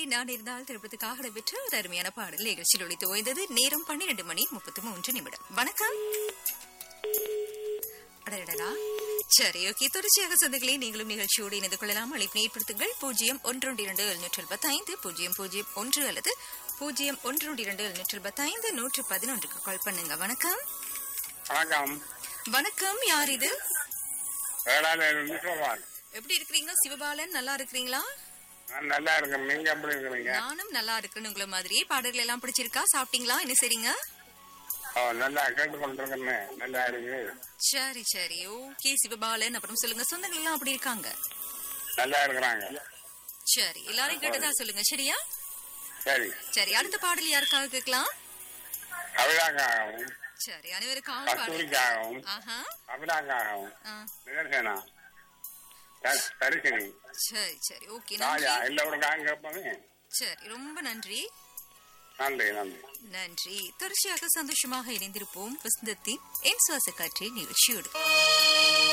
நான் இருந்தால் திருப்பத்துக்காக நடைபெற்ற ஒரு அருமையான பாடல் நிகழ்ச்சியில் ஒழித்து ஓய்ந்தது நேரம் பன்னிரண்டு மணி முப்பத்தி மூன்று நிமிடம் வணக்கம் அடடடா சரி ஓகே தொடர்ச்சியாக சொந்தங்களே நீங்களும் நிகழ்ச்சியோடு இணைந்து கொள்ளலாம் அழைப்பினை ஏற்படுத்துங்கள் பூஜ்ஜியம் ஒன்று இரண்டு எழுநூற்று ஐந்து பூஜ்ஜியம் பூஜ்ஜியம் ஒன்று அல்லது பூஜ்ஜியம் ஒன்று இரண்டு எழுநூற்று ஐந்து நூற்று பதினொன்றுக்கு கால் பண்ணுங்க வணக்கம் வணக்கம் வணக்கம் யார் இது வேளாண் சோமான் எப்படி இருக்கிறீங்க சிவபாலன் நல்லா இருக்கிறீங்களா நான் நல்லா இருக்கேன் நீங்க எப்படி இருக்கிறீங்க நானும் நல்லா இருக்கிறேன்னு உங்களை மாதிரியே பாடல்கள் எல்லாம் பிடிச்சிருக்கா சாப்பிட்டீங்களா என்ன செய்றீங்க ஓ நல்லா கேட்டுக்கொண்டிருக்கேன்னு நல்லா இருக்கு சரி சரி ஓகே சிவபாலன் அப்புறம் சொல்லுங்க சொந்தங்கள் எல்லாம் அப்படி இருக்காங்க நல்லா இருக்கிறாங்க சரி எல்லாரையும் கேட்டதா சொல்லுங்க சரியா சரி சரி அடுத்த பாடல் யாருக்காக கேட்கலாம் கவிதாக்காகவும் சரி அனைவருக்காக பாடல் கஸ்தூரிக்காகவும் ஆஹா கவிதாக்காகவும் ஆ, நிதர்சனா த- தரிசினி சரி சரி ஓகே ராஜா நன்றி எல்லோருக்காக கேட்பாங்க சரி ரொம்ப நன்றி நன்றி நன்றி நன்றி தொடர்ச்சியாக சந்தோஷமாக இணைந்திருப்போம் வசந்தத்தின் என் சுவாச காற்று நிகழ்ச்சியோடு